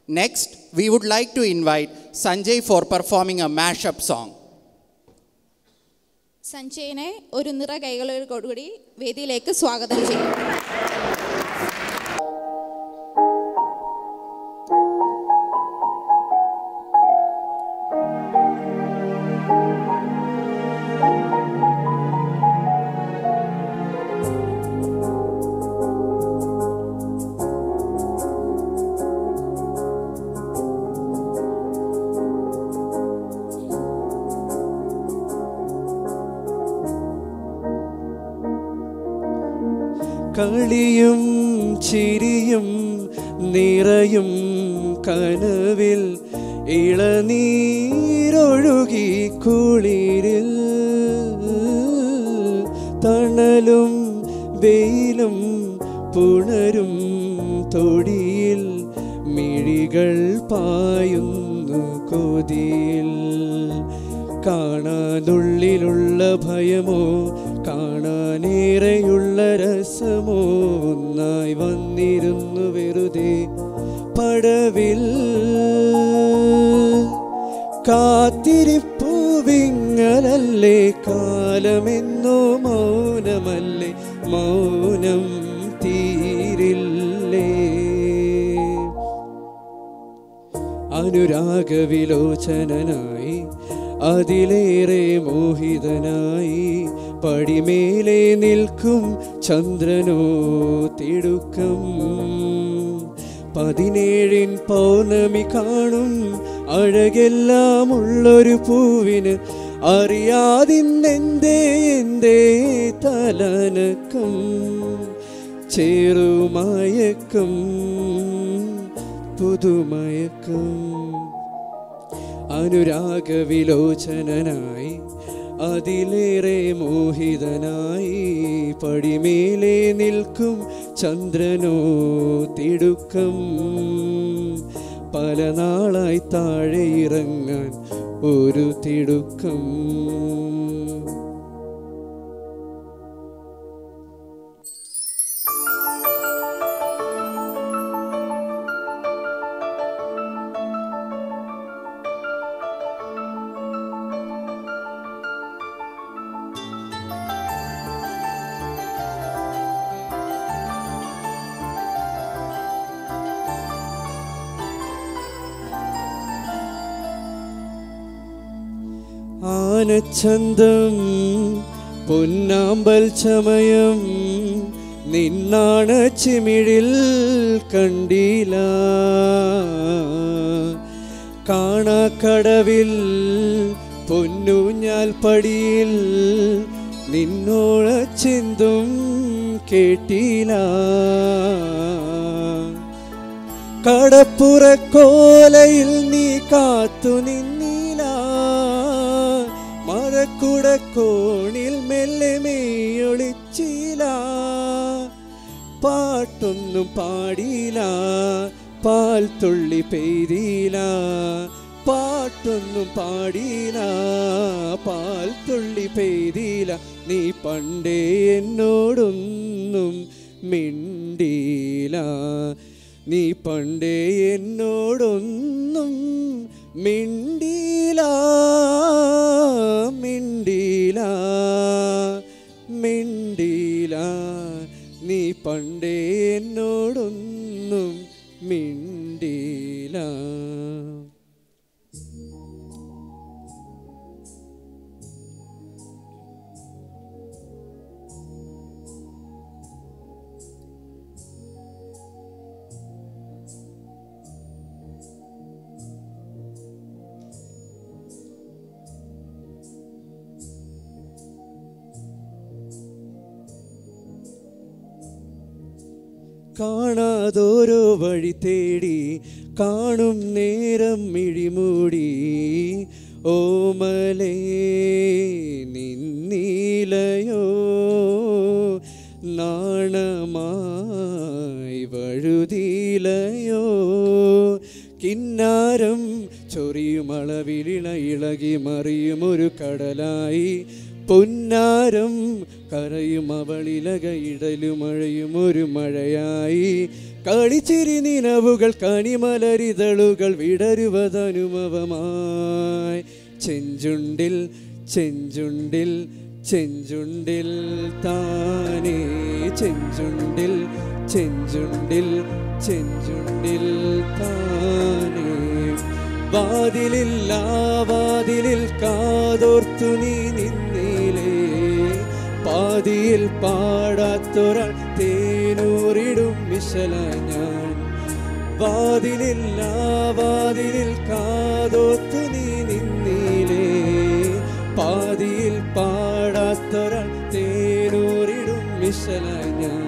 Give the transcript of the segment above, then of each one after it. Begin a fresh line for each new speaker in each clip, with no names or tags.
Next, we would like to invite Sanjay for performing a mashup song.
സഞ്ജയനെ ഒരു നിറ കൈകളോടുകൂടി വേദിയിലേക്ക് സ്വാഗതം ചെയ്യും
കളിയും ചിരിയും നിറയും കനവിൽ ഇളനീരൊഴുകി കുളിരിൽ തണലും വെയിലും പുണരും തൊടിയിൽ മിഴികൾ പായുന്നു കൊതിയിൽ കാണാനുള്ളിലുള്ള ഭയമോ കാണാനേറെയുള്ള രസമോ ഒന്നായി വന്നിരുന്നു വെറുതെ പടവിൽ കാത്തിരിപ്പു വിങ്ങലല്ലേ കാലമെന്നോ മൗനമല്ലേ മൗനം തീരില്ലേ അനുരാഗവിലോചനായി അതിലേറെ മോഹിതനായി പടിമേലെ നിൽക്കും ചന്ദ്രനോ തിടുക്കം പതിനേഴിൻ പൗർണമി കാണും അഴകെല്ലാം ഉള്ളൊരു പൂവിന് അറിയാതിന്നെന്തേ എന്തേ തലനക്കം ചേറുമയക്കം പുതുമയക്കം അനുരാഗവിലോചനായി അതിലേറെ മോഹിതനായി പടിമേലെ നിൽക്കും ചന്ദ്രനോ തിടുക്കം പല നാളായി താഴെ ഇറങ്ങാൻ ഒരു തിടുക്കം ആനച്ചന്തം പൊന്നാമ്പൽ ചമയം നിന്നാണ് ചിമിഴിൽ കണ്ടില്ല കാണാക്കടവിൽ പൊന്നൂഞ്ഞാൽ പടിയിൽ നിന്നോള ചിന്തും കേട്ടില്ല കടപ്പുറക്കോലയിൽ നീ കാത്തു നിന്നില്ല മഴക്കുടക്കോണിൽ മെല്ലെ മെയ്യൊളിച്ചില്ല പാട്ടൊന്നും പാടിയില്ല പാൽ തുള്ളി പെയ്തില്ല പാട്ടൊന്നും പാടിയില്ല പാൽ തുള്ളി പെയ്തില്ല നീ പണ്ടേ എന്നോടൊന്നും മിണ്ടിയില്ല നീ പണ്ടേ എന്നോടൊന്നും മിണ്ടിയില്ല മിണ്ടിയില്ല മിണ്ടിയില്ല നീ പണ്ടേ എന്നോടൊന്നും മിണ്ടിയില്ല കാണാതോരോ വഴി തേടി കാണും നേരം മിഴിമൂടി ഓമലേ നിന്നീലയോ നാണമായി വഴുതിയിലയോ കിന്നാരം ചൊറിയുമളവിലിള ഇളകി മറിയുമൊരു കടലായി പൊന്നാരം കരയും അവളിലകയിടലും മഴയും ഒരു മഴയായി കളിച്ചിരി നിലവുകൾ കണിമലരിതളുകൾ വിടരുവതനുഭവമായി ചെഞ്ചുണ്ടിൽ ചെഞ്ചുണ്ടിൽ ചെഞ്ചുണ്ടിൽ താനേ ചെഞ്ചുണ്ടിൽ ചെഞ്ചുണ്ടിൽ ചെഞ്ചുണ്ടിൽ താനേ വാതിലില്ല വാതിലിൽ കാതോർത്തു നീ നിന്നിലേ പാതിയിൽ പാടാത്തൊരാൾ തേനൂറിടും വിശല ഞാൻ വാതിലില്ല വാതിലിൽ കാതോർത്തു നീ നിന്നിലേ പാതിയിൽ പാടാത്തൊരാൾ തേനൂറിടും വിശല ഞാൻ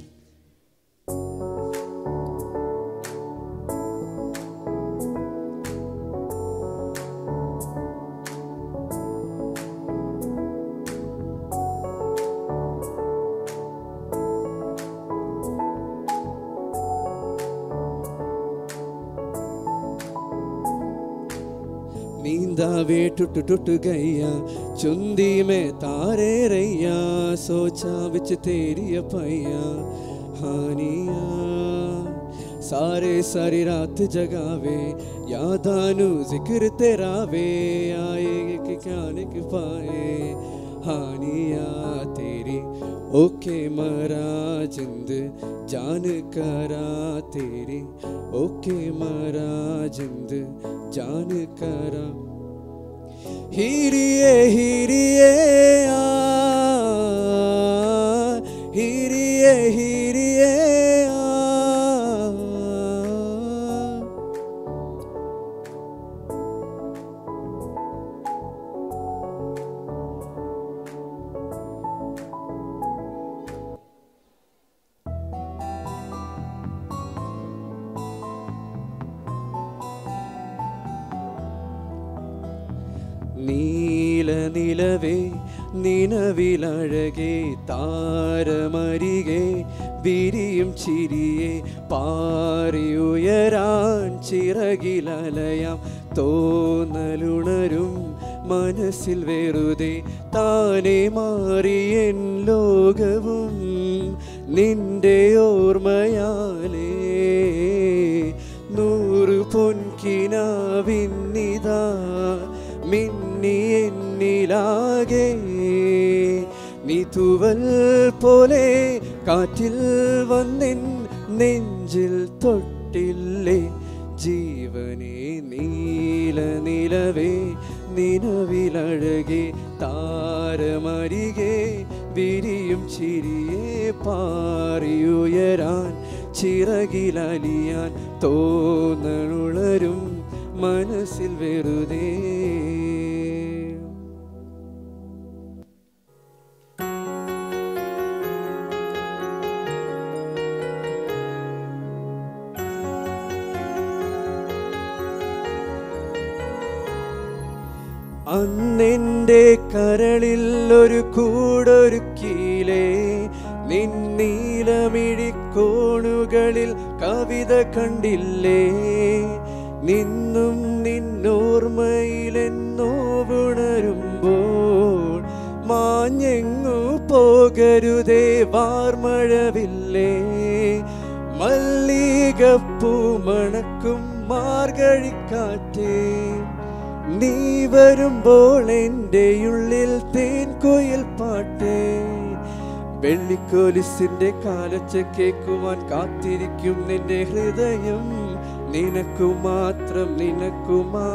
नींदावे टुट टुट गैया चुंदी में तारे रैया सोचा बिच तेरी अपैया हानिया सारे सारी रात जगावे यादानु जिक्र तेरा वे आए कि क्या निक पाए हानिया तेरी ओके मरा जिंद जान करा तेरी ओके मरा जिंद जान करा हीरिए हीरिए आ हीरिए हीरिए आ നീല നിലവേ നിലവിലഴകെ താരമരികെ വിരിയും ചിരിയെ പാറിയുയരാൻ ചിറകിലലയാം തോന്നലുണരും മനസ്സിൽ വെറുതെ താനെ മാറിയൻ ലോകവും നിന്റെ ഓർമ്മയാലേ നൂറ് പൊൻകിനാവിന്നിതാ മിന്നി എന്നിലാകെ നീ തൂവൽ പോലെ കാറ്റിൽ വന്നിൻ നെഞ്ചിൽ തൊട്ടില്ലേ ജീവനെ നീല നിലവേ നിലവിലഴകെ താരമരികെ വിരിയും ചിരിയെ പാറിയുയരാൻ ചിറകിലലിയാൻ തോന്നലുളരും മനസ്സിൽ വെറുതെ അന്നെൻ്റെ കരളിൽ ഒരു കൂടൊരുക്കിയിലേ നിന്നീലമിഴിക്കോണുകളിൽ കവിത കണ്ടില്ലേ നിന്നും നിന്നോർമ്മയിലെന്നോവുണരുമ്പോൾ മാഞ്ഞെങ്ങു പോകരുതേ വാർമഴവില്ലേ മല്ലികപ്പൂ മണക്കും മാർഗഴിക്കാറ്റേ നീ വരുമ്പോൾ എൻ്റെ ഉള്ളിൽ തേൻ കൊയിൽ പാട്ടേ വെള്ളിക്കോലിസിന്റെ കാലച്ച കേക്കുവാൻ കാത്തിരിക്കും നിന്റെ ഹൃദയം നിനക്കു മാത്രം നിനക്കു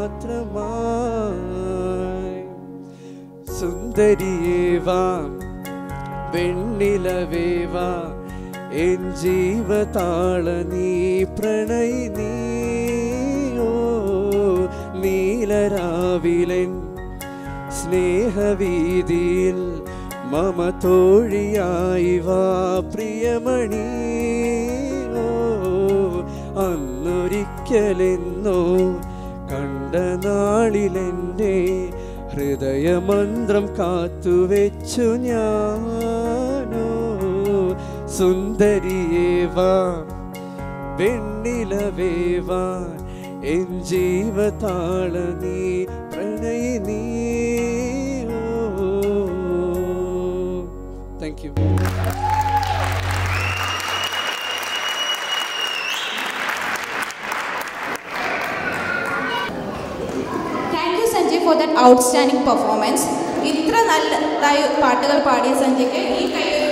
മാത്രമായി സുന്ദരിയേവാ വെണ്ണിലവേവാ എൻ ജീവതാള നീ പ്രണയി നീയോ നീലരാവിലൻ സ്നേഹവീതിയിൽ മമ തോഴിയായി വാ പ്രിയമണി ഓ അന്നൊരിക്കലെന്നോ കണ്ട നാളിലെൻ്റെ ഹൃദയമന്ത്രം കാത്തുവെച്ചു ഞാനോ സുന്ദരിയേവാ വെണ്ണിലവേവാ എൻ ജീവതാള നീ പ്രണയി നീ ഓ thank you
thank you Sanjay for that outstanding performance ഇത്ര നല്ലതായി പാട്ടുകൾ പാടിയ സഞ്ജയ്ക്ക് ഈ കൈ